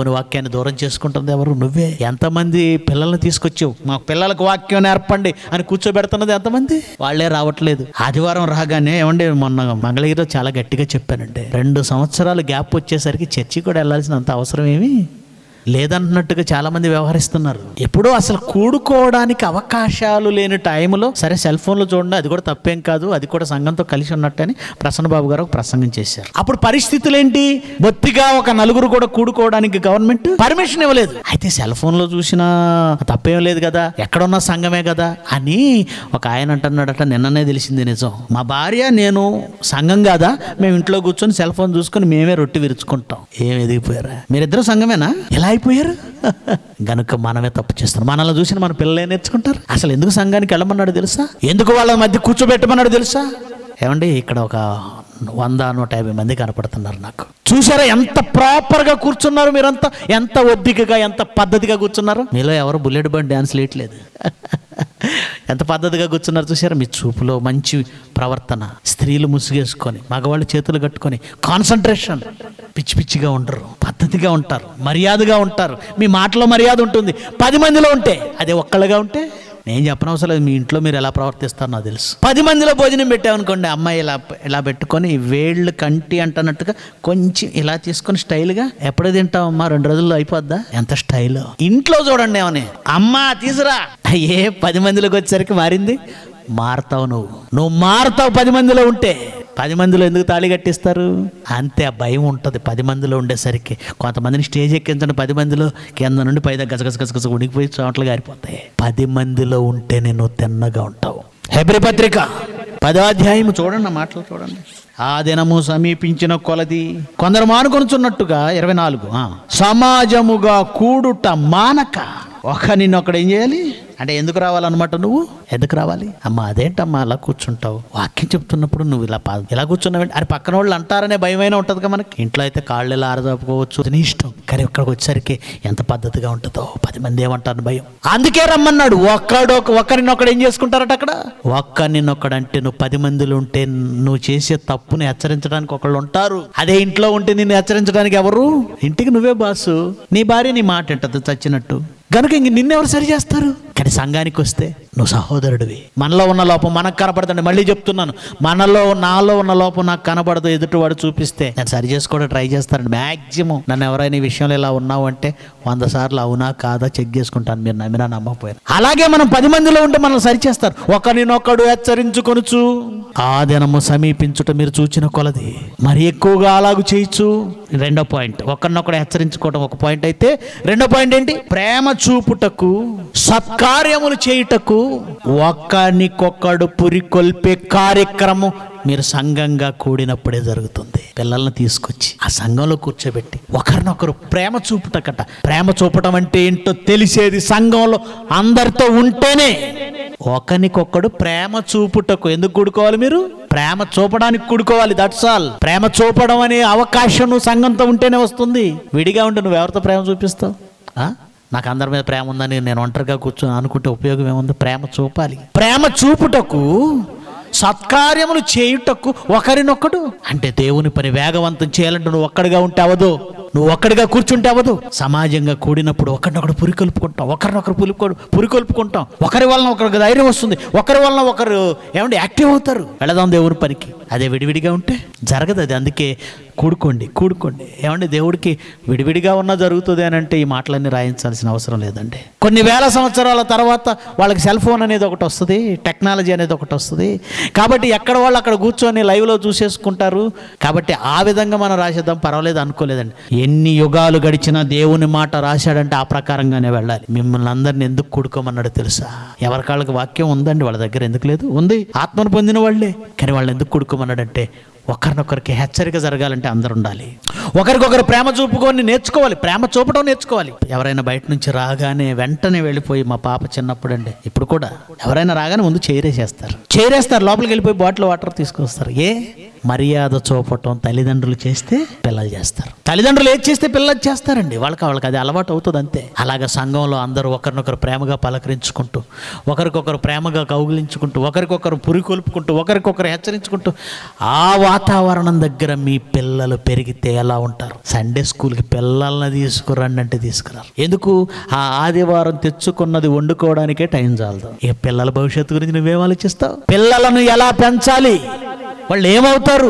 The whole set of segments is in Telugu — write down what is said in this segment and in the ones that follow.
దేవుని వాక్యాన్ని దూరం చేసుకుంటుంది ఎవరు నువ్వే ఎంతమంది పిల్లల్ని తీసుకొచ్చావు మా పిల్లలకు వాక్యం నేర్పండి అని కూర్చోబెడుతున్నది ఎంతమంది వాళ్ళే రావట్లేదు ఆదివారం రాగానే ఏమండి మొన్న మంగళగిరిలో చాలా గట్టిగా చెప్పానండి రెండు సంవత్సరాలు గ్యాప్ వచ్చేసరికి చర్చి కూడా వెళ్ళాల్సినంత అవసరం ఏమి లేదంటున్నట్టుగా చాలా మంది వ్యవహరిస్తున్నారు ఎప్పుడూ అసలు కూడుకోవడానికి అవకాశాలు లేని టైంలో సరే సెల్ ఫోన్లో చూడండి అది కూడా తప్పేం కాదు అది కూడా సంఘంతో కలిసి ఉన్నట్టని ప్రసన్న బాబు గారు ఒక ప్రసంగం చేశారు అప్పుడు పరిస్థితులు ఏంటి బొత్తిగా ఒక నలుగురు కూడా కూడుకోవడానికి గవర్నమెంట్ పర్మిషన్ ఇవ్వలేదు అయితే సెల్ ఫోన్లో చూసినా తప్పేం లేదు కదా ఎక్కడున్న సంఘమే కదా అని ఒక ఆయన అంటున్నాడట నిన్ననే తెలిసింది నిజం మా భార్య నేను సంఘం కాదా మేము ఇంట్లో కూర్చొని సెల్ ఫోన్ చూసుకొని మేమే రొట్టి విరుచుకుంటాం ఏం ఎదిగిపోయారా మీరిద్దరు సంఘమేనా ఎలా అయిపోయారు గనుక మనమే తప్పు చేస్తాం మనల్ని చూసిన మన పిల్లలు ఏం నేర్చుకుంటారు అసలు ఎందుకు సంఘానికి వెళ్ళమన్నాడు తెలుసా ఎందుకు వాళ్ళ మధ్య కూర్చోబెట్టమన్నాడు తెలుసా ఏమండి ఇక్కడ ఒక వంద నూట యాభై మంది కనపడుతున్నారు నాకు చూసారా ఎంత ప్రాపర్గా కూర్చున్నారు మీరంతా ఎంత ఒద్దికగా ఎంత పద్ధతిగా కూర్చున్నారు మీలో ఎవరు బుల్లెట్ బండి డ్యాన్స్ లేయట్లేదు ఎంత పద్ధతిగా కూర్చున్నారు చూసారా మీ చూపులో మంచి ప్రవర్తన స్త్రీలు ముసుగేసుకొని మగవాళ్ళు చేతులు కట్టుకొని కాన్సన్ట్రేషన్ పిచ్చి పిచ్చిగా ఉండరు పద్ధతిగా ఉంటారు మర్యాదగా ఉంటారు మీ మాటలో మర్యాద ఉంటుంది పది మందిలో ఉంటే అదే ఒక్కళ్ళగా ఉంటే నేను చెప్పనవసరం లేదు మీ ఇంట్లో మీరు ఎలా ప్రవర్తిస్తారో నాకు తెలుసు పది మందిలో భోజనం పెట్టామనుకోండి అమ్మాయి ఇలా ఇలా పెట్టుకొని వేళ్ళు కంటి అంటున్నట్టుగా కొంచెం ఇలా తీసుకొని స్టైల్గా ఎప్పుడు తింటావమ్మా రెండు రోజుల్లో అయిపోద్దా ఎంత స్టైల్ ఇంట్లో చూడండి ఏమని అమ్మా తీసురా ఏ పది మందిలోకి వచ్చేసరికి మారింది మారుతావు నువ్వు నువ్వు మారుతావు పది మందిలో ఉంటే పది మందిలో ఎందుకు తాళి కట్టిస్తారు అంతే ఆ భయం ఉంటుంది పది మందిలో ఉండేసరికి కొంతమందిని స్టేజ్ ఎక్కించండి పది మందిలో కింద నుండి పైదా గసగస గసగస ఉడికిపోయి చోట్ల గారిపోతాయి పది మందిలో ఉంటేనే నువ్వు తిన్నగా ఉంటావు హెబ్రి పత్రిక పదో అధ్యాయం చూడండి ఆ మాటలు చూడండి ఆ దినము సమీపించిన కొలది కొందరు మానుకొనుచున్నట్టుగా ఇరవై నాలుగు ఆ. సమాజముగా కూడుట మానక ఒక నిన్నొక్కడు ఏం చేయాలి అంటే ఎందుకు రావాలన్నమాట నువ్వు ఎందుకు రావాలి అమ్మా అదేంటమ్మా అలా కూర్చుంటావు వాక్యం చెప్తున్నప్పుడు నువ్వు ఇలా పా ఇలా కూర్చున్నావు అని పక్కన వాళ్ళు అంటారనే భయమైనా ఉంటుంది కదా మనకి ఇంట్లో అయితే కాళ్ళు ఇలా ఆరదాపుకోవచ్చు నీ ఇష్టం కానీ ఇక్కడికి వచ్చేసరికి ఎంత పద్ధతిగా ఉంటుందో పది మంది ఏమంటారు భయం అందుకే రమ్మన్నాడు ఒక్కడు ఒకరినొక్కడు ఏం చేసుకుంటారట అక్కడ ఒక్కరినొక్కడు అంటే నువ్వు పది మందిలో ఉంటే నువ్వు చేసే తప్పుని హెచ్చరించడానికి ఒకళ్ళు ఉంటారు అదే ఇంట్లో ఉంటే నిన్ను హెచ్చరించడానికి ఎవరు ఇంటికి నువ్వే బాసు నీ భార్య నీ మాట వింటది చచ్చినట్టు గనుక ఇంక నిన్నెవరు సరి చేస్తారు కానీ సంఘానికి వస్తే నువ్వు సహోదరుడివి మనలో ఉన్న లోపం మనకు కనపడుతుంది మళ్ళీ చెప్తున్నాను మనలో నాలో ఉన్న లోపం నాకు కనపడదు ఎదుటివాడు చూపిస్తే నేను సరి చేసుకోవడం ట్రై చేస్తాను మ్యాక్సిమం నన్ను ఎవరైనా ఈ విషయంలో ఇలా ఉన్నావు అంటే వంద సార్లు అవునా కాదా చెక్ చేసుకుంటాను మీరు నమ్మినా నమ్మకపోయినా అలాగే మనం పది మందిలో ఉంటే మనల్ని సరి చేస్తారు ఒకరినొకడు హెచ్చరించుకొనుచు ఆ దినము సమీపించుట మీరు చూచిన కొలది మరి ఎక్కువగా అలాగు చేయొచ్చు రెండో పాయింట్ ఒకరినొకడు హెచ్చరించుకోవడం ఒక పాయింట్ అయితే రెండో పాయింట్ ఏంటి ప్రేమ చూపుటకు సత్కార్యములు చేయుటకు ఒకరికొకడు పురికొల్పే కార్యక్రమం మీరు సంఘంగా కూడినప్పుడే జరుగుతుంది పిల్లల్ని తీసుకొచ్చి ఆ సంఘంలో కూర్చోబెట్టి ఒకరినొకరు ప్రేమ చూపుటకట ప్రేమ చూపటం అంటే ఏంటో తెలిసేది సంఘంలో అందరితో ఉంటేనే ఒకరికొకడు ప్రేమ చూపుటకు ఎందుకు కూడుకోవాలి మీరు ప్రేమ చూపడానికి కూడుకోవాలి దట్స్ ఆల్ ప్రేమ చూపడం అనే అవకాశం నువ్వు సంఘంతో ఉంటేనే వస్తుంది విడిగా ఉంటే నువ్వు ఎవరితో ప్రేమ చూపిస్తావు ఆ? నాకు అందరి మీద ప్రేమ ఉందని నేను ఒంటరిగా కూర్చొని అనుకుంటే ఉపయోగం ఏముంది ప్రేమ చూపాలి ప్రేమ చూపుటకు సత్కార్యములు చేయుటకు ఒకరినొక్కడు అంటే దేవుని పని వేగవంతం చేయాలంటే నువ్వు ఒక్కడిగా ఉంటే అవదు నువ్వు ఒక్కడిగా కూర్చుంటే అవదు సమాజంగా కూడినప్పుడు ఒకరినొకడు పురికొల్పుకుంటాం ఒకరినొకరు పులికొడు పురికొల్పుకుంటాం ఒకరి వలన ఒకరికి ధైర్యం వస్తుంది ఒకరి వలన ఒకరు ఏమంటే యాక్టివ్ అవుతారు వెళదాం దేవుని పనికి అదే విడివిడిగా ఉంటే జరగదు అది అందుకే కూడుకోండి కూడుకోండి ఏమండి దేవుడికి విడివిడిగా ఉన్నా జరుగుతుంది అని అంటే ఈ మాటలన్నీ రాయించాల్సిన అవసరం లేదండి కొన్ని వేల సంవత్సరాల తర్వాత వాళ్ళకి సెల్ ఫోన్ అనేది ఒకటి వస్తుంది టెక్నాలజీ అనేది ఒకటి వస్తుంది కాబట్టి ఎక్కడ వాళ్ళు అక్కడ కూర్చొని లైవ్లో చూసేసుకుంటారు కాబట్టి ఆ విధంగా మనం రాసేద్దాం పర్వాలేదు అనుకోలేదండి ఎన్ని యుగాలు గడిచినా దేవుని మాట రాశాడంటే ఆ ప్రకారంగానే వెళ్ళాలి మిమ్మల్ని అందరిని ఎందుకు కూడుకోమన్నాడు తెలుసా ఎవరి కాళ్ళకి వాక్యం ఉందండి వాళ్ళ దగ్గర ఎందుకు లేదు ఉంది ఆత్మను పొందిన వాళ్ళే కానీ వాళ్ళని ఎందుకు కూడుకోమన్నాడంటే ఒకరినొకరికి హెచ్చరిక జరగాలంటే అందరు ఉండాలి ఒకరికొకరు ప్రేమ చూపుకొని నేర్చుకోవాలి ప్రేమ చూపడం నేర్చుకోవాలి ఎవరైనా బయట నుంచి రాగానే వెంటనే వెళ్ళిపోయి మా పాప చిన్నప్పుడు అండి ఇప్పుడు కూడా ఎవరైనా రాగానే ముందు చేరేసేస్తారు చేరేస్తారు లోపలికి వెళ్ళిపోయి బాటిల్ వాటర్ తీసుకొస్తారు ఏ మర్యాద చూపటం తల్లిదండ్రులు చేస్తే పిల్లలు చేస్తారు తల్లిదండ్రులు ఏది చేస్తే పిల్లలు చేస్తారండి వాళ్ళకి వాళ్ళకి అది అలవాటు అవుతుంది అంతే అలాగ సంఘంలో అందరూ ఒకరినొకరు ప్రేమగా పలకరించుకుంటూ ఒకరికొకరు ప్రేమగా కౌగిలించుకుంటూ ఒకరికొకరు పురికొల్పుకుంటూ ఒకరికొకరు హెచ్చరించుకుంటూ ఆ వాతావరణం దగ్గర మీ పిల్లలు పెరిగితే ఎలా ఉంటారు సండే స్కూల్కి పిల్లల్ని తీసుకురండి అంటే తీసుకురారు ఎందుకు ఆ ఆదివారం తెచ్చుకున్నది వండుకోవడానికే టైం చాలదు ఇక పిల్లల భవిష్యత్తు గురించి నువ్వేం ఆలోచిస్తావు పిల్లలను ఎలా పెంచాలి వాళ్ళు ఏమవుతారు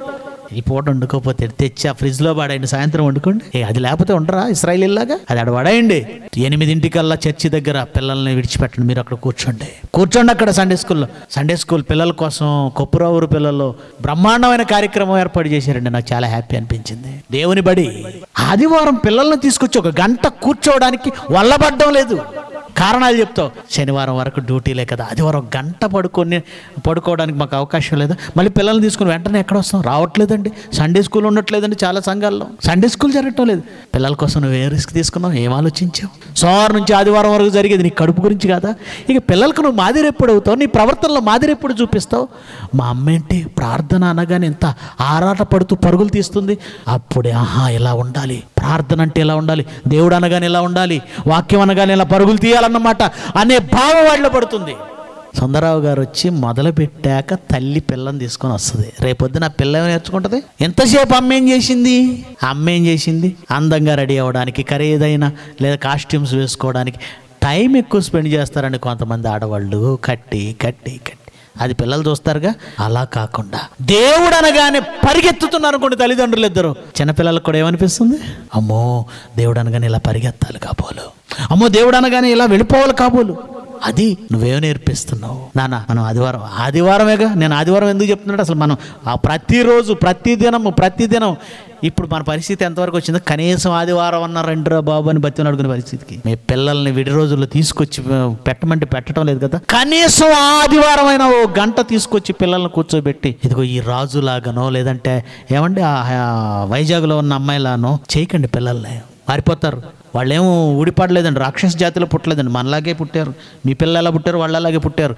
ఈ పూట వండుకోకపోతే తెచ్చి ఆ ఫ్రిడ్జ్లో పడేయండి సాయంత్రం వండుకోండి ఏ, అది లేకపోతే ఉండరా ఇస్రాయలీలాగా అది అక్కడ పడేయండి ఎనిమిదింటికల్లా చర్చి దగ్గర పిల్లల్ని విడిచిపెట్టండి మీరు అక్కడ కూర్చోండి కూర్చోండి అక్కడ సండే స్కూల్లో సండే స్కూల్ పిల్లల కోసం కొప్పురావురు పిల్లలు బ్రహ్మాండమైన కార్యక్రమం ఏర్పాటు చేశారండి నాకు చాలా హ్యాపీ అనిపించింది దేవుని బడి ఆదివారం పిల్లల్ని తీసుకొచ్చి ఒక గంట కూర్చోవడానికి వల్లబడ్డం లేదు కారణాలు చెప్తావు శనివారం వరకు డ్యూటీలే కదా ఆదివారం ఒక గంట పడుకొని పడుకోవడానికి మాకు అవకాశం లేదా మళ్ళీ పిల్లల్ని తీసుకుని వెంటనే ఎక్కడ వస్తాం రావట్లేదండి సండే స్కూల్ ఉండట్లేదండి చాలా సంఘాల్లో సండే స్కూల్ జరగటం లేదు పిల్లల కోసం నువ్వు ఏ రిస్క్ తీసుకున్నావు ఏం ఆలోచించావు సోమవారం నుంచి ఆదివారం వరకు జరిగేది నీ కడుపు గురించి కాదా ఇక పిల్లలకు నువ్వు మాదిరి ఎప్పుడు అవుతావు నీ ప్రవర్తనలో మాదిరి ఎప్పుడు చూపిస్తావు మా అమ్మ ఏంటి ప్రార్థన అనగానే ఎంత ఆరాట పడుతూ పరుగులు తీస్తుంది అప్పుడే ఆహా ఇలా ఉండాలి ప్రార్థన అంటే ఇలా ఉండాలి దేవుడు అనగానే ఇలా ఉండాలి వాక్యం అనగానే ఇలా పరుగులు తీయాలన్నమాట అనే భావం వాళ్ళలో పడుతుంది సుందరరావు గారు వచ్చి మొదలు పెట్టాక తల్లి పిల్లని తీసుకొని వస్తుంది రేపొద్దున పిల్ల ఏం నేర్చుకుంటుంది ఎంతసేపు అమ్మ ఏం చేసింది అమ్మ ఏం చేసింది అందంగా రెడీ అవ్వడానికి ఖరీదైన లేదా కాస్ట్యూమ్స్ వేసుకోవడానికి టైం ఎక్కువ స్పెండ్ చేస్తారండి కొంతమంది ఆడవాళ్ళు కట్టి కట్టి కట్టి అది పిల్లలు చూస్తారుగా అలా కాకుండా దేవుడు అనగానే పరిగెత్తుతున్నారు అనుకోండి తల్లిదండ్రులు ఇద్దరు చిన్నపిల్లలకు కూడా ఏమనిపిస్తుంది అమ్మో దేవుడు అనగానే ఇలా పరిగెత్తాలి కాబోలు అమ్మో దేవుడు అనగానే ఇలా వెళ్ళిపోవాలి కాబోలు అది నువ్వేం నేర్పిస్తున్నావు నాన్న మనం ఆదివారం ఆదివారమేగా నేను ఆదివారం ఎందుకు చెప్తున్నాడు అసలు మనం ఆ ప్రతిరోజు ప్రతిదినము ప్రతిదినం ఇప్పుడు మన పరిస్థితి ఎంతవరకు వచ్చిందో కనీసం ఆదివారం అన్న రెండురా బాబు అని బతి అడుగునే పరిస్థితికి మీ పిల్లల్ని విడి రోజుల్లో తీసుకొచ్చి ఆ, పెట్టమంటే పెట్టడం లేదు కదా కనీసం ఆదివారం అయినా ఓ గంట తీసుకొచ్చి పిల్లల్ని కూర్చోబెట్టి ఇదిగో ఈ రాజులాగానో లేదంటే ఏమండి ఆ ఆ వైజాగ్లో ఉన్న అమ్మాయిలానో చేయకండి పిల్లల్ని మారిపోతారు వాళ్ళేమో ఊడిపడలేదండి రాక్షస జాతిలో పుట్టలేదండి మనలాగే పుట్టారు మీ పిల్లలు ఎలా పుట్టారు వాళ్ళు అలాగే పుట్టారు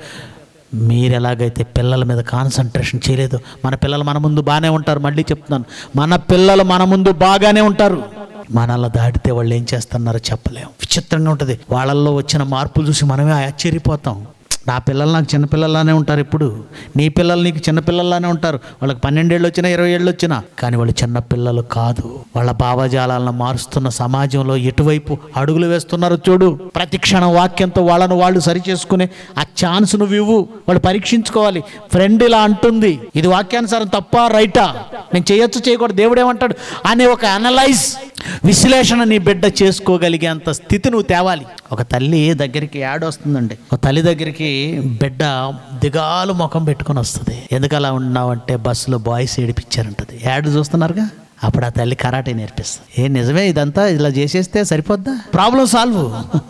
మీరు ఎలాగైతే పిల్లల మీద కాన్సన్ట్రేషన్ చేయలేదు మన పిల్లలు మన ముందు బాగానే ఉంటారు మళ్ళీ చెప్తున్నాను మన పిల్లలు మన ముందు బాగానే ఉంటారు మనల్ని దాటితే వాళ్ళు ఏం చేస్తున్నారో చెప్పలేము విచిత్రంగా ఉంటుంది వాళ్ళల్లో వచ్చిన మార్పులు చూసి మనమే ఆశ్చర్యపోతాం నా పిల్లలు నాకు చిన్నపిల్లల్లానే ఉంటారు ఇప్పుడు నీ పిల్లలు నీకు చిన్నపిల్లల్లానే ఉంటారు వాళ్ళకి పన్నెండేళ్ళు వచ్చినా ఇరవై ఏళ్ళు వచ్చినా కానీ వాళ్ళు చిన్న పిల్లలు కాదు వాళ్ళ భావజాలాలను మారుస్తున్న సమాజంలో ఎటువైపు అడుగులు వేస్తున్నారు చూడు ప్రతి క్షణం వాక్యంతో వాళ్ళను వాళ్ళు సరి చేసుకునే ఆ ఛాన్స్ నువ్వు ఇవ్వు వాళ్ళు పరీక్షించుకోవాలి ఫ్రెండ్ ఇలా అంటుంది ఇది వాక్యానుసారం తప్ప రైటా నేను చేయొచ్చు చేయకూడదు దేవుడు ఏమంటాడు అనే ఒక అనలైజ్ విశ్లేషణ నీ బిడ్డ చేసుకోగలిగేంత స్థితి నువ్వు తేవాలి ఒక తల్లి దగ్గరికి యాడ్ వస్తుందండి ఒక తల్లి దగ్గరికి బిడ్డ దిగాలు ముఖం పెట్టుకొని వస్తుంది ఎందుకు అలా ఉన్నావంటే బస్సులో బాయ్స్ ఏడిపించారంటది యాడ్ చూస్తున్నారుగా అప్పుడు ఆ తల్లి కరాటే నేర్పిస్తుంది ఏ నిజమే ఇదంతా ఇలా చేసేస్తే సరిపోద్దా ప్రాబ్లం సాల్వ్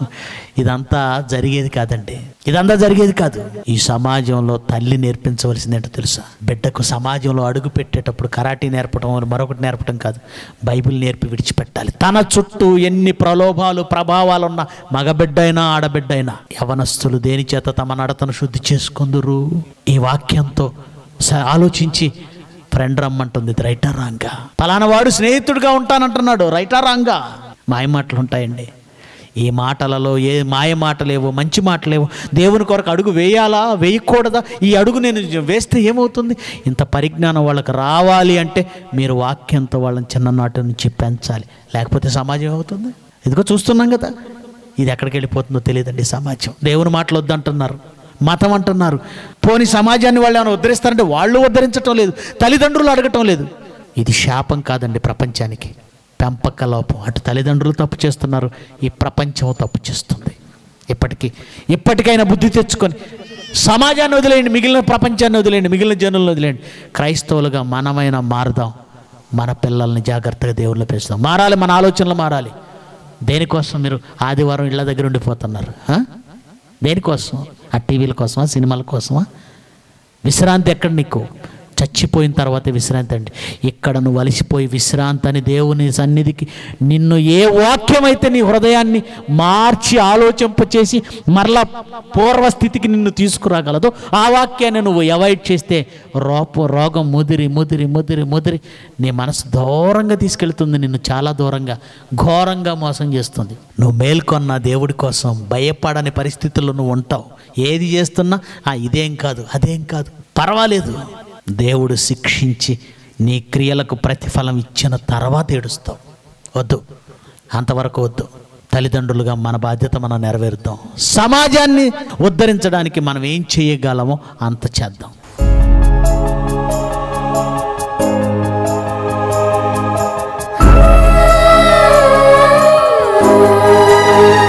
ఇదంతా జరిగేది కాదండి ఇదంతా జరిగేది కాదు ఈ సమాజంలో తల్లి నేర్పించవలసింది ఏంటో తెలుసా బిడ్డకు సమాజంలో అడుగు పెట్టేటప్పుడు కరాటీ నేర్పడం మరొకటి నేర్పడం కాదు బైబిల్ నేర్పి విడిచిపెట్టాలి తన చుట్టూ ఎన్ని ప్రలోభాలు ప్రభావాలు ఉన్న మగబిడ్డైనా ఆడబిడ్డైనా యవనస్తులు దేని చేత తమ నడతను శుద్ధి చేసుకుందురు ఈ వాక్యంతో స- ఆలోచించి ఫ్రెండ్ రమ్మంటుంది ఇది రైటా రాంగా పలానా వాడు స్నేహితుడిగా ఉంటానంటున్నాడు రైటా రాంగా మాయ మాటలు ఉంటాయండి ఈ మాటలలో ఏ మాయ మాటలేవో మంచి మాటలేవో దేవుని కొరకు అడుగు వేయాలా వేయకూడదా ఈ అడుగు నేను వేస్తే ఏమవుతుంది ఇంత పరిజ్ఞానం వాళ్ళకి రావాలి అంటే మీరు వాక్యంతో వాళ్ళని చిన్ననాటి నుంచి పెంచాలి లేకపోతే సమాజం ఏమవుతుంది ఇదిగో చూస్తున్నాం కదా ఇది ఎక్కడికి వెళ్ళిపోతుందో తెలియదండి ఈ సమాజం దేవుని మాటలు వద్దంటున్నారు మతం అంటున్నారు పోని సమాజాన్ని వాళ్ళు ఏమైనా ఉద్ధరిస్తారంటే వాళ్ళు ఉద్ధరించటం లేదు తల్లిదండ్రులు అడగటం లేదు ఇది శాపం కాదండి ప్రపంచానికి పెంపక లోపం అటు తల్లిదండ్రులు తప్పు చేస్తున్నారు ఈ ప్రపంచం తప్పు చేస్తుంది ఇప్పటికీ ఇప్పటికైనా బుద్ధి తెచ్చుకొని సమాజాన్ని వదిలేయండి మిగిలిన ప్రపంచాన్ని వదిలేయండి మిగిలిన జనులను వదిలేయండి క్రైస్తవులుగా మనమైన మారదాం మన పిల్లల్ని జాగ్రత్తగా దేవుళ్ళు పెంచుదాం మారాలి మన ఆలోచనలు మారాలి దేనికోసం మీరు ఆదివారం ఇళ్ళ దగ్గర ఉండిపోతున్నారు ఆ? దేనికోసం ఆ టీవీల కోసమా సినిమాల కోసమా విశ్రాంతి ఎక్కడ నీకు చచ్చిపోయిన తర్వాత విశ్రాంతి అండి ఇక్కడ నువ్వు అలసిపోయి విశ్రాంతి అని దేవుని సన్నిధికి నిన్ను ఏ వాక్యం అయితే నీ హృదయాన్ని మార్చి ఆలోచింపచేసి మరలా పూర్వస్థితికి నిన్ను తీసుకురాగలదో ఆ వాక్యాన్ని నువ్వు అవాయిడ్ చేస్తే రోప రోగం ముదిరి ముదిరి ముదిరి ముదిరి నీ మనసు దూరంగా తీసుకెళ్తుంది నిన్ను చాలా దూరంగా ఘోరంగా మోసం చేస్తుంది నువ్వు మేల్కొన్న దేవుడి కోసం భయపడని పరిస్థితుల్లో నువ్వు ఉంటావు ఏది చేస్తున్నా ఆ ఇదేం కాదు అదేం కాదు పర్వాలేదు దేవుడు శిక్షించి నీ క్రియలకు ప్రతిఫలం ఇచ్చిన తర్వాత ఏడుస్తావు వద్దు అంతవరకు వద్దు తల్లిదండ్రులుగా మన బాధ్యత మనం నెరవేరుద్దాం సమాజాన్ని ఉద్ధరించడానికి మనం ఏం చేయగలమో అంత చేద్దాం ఆ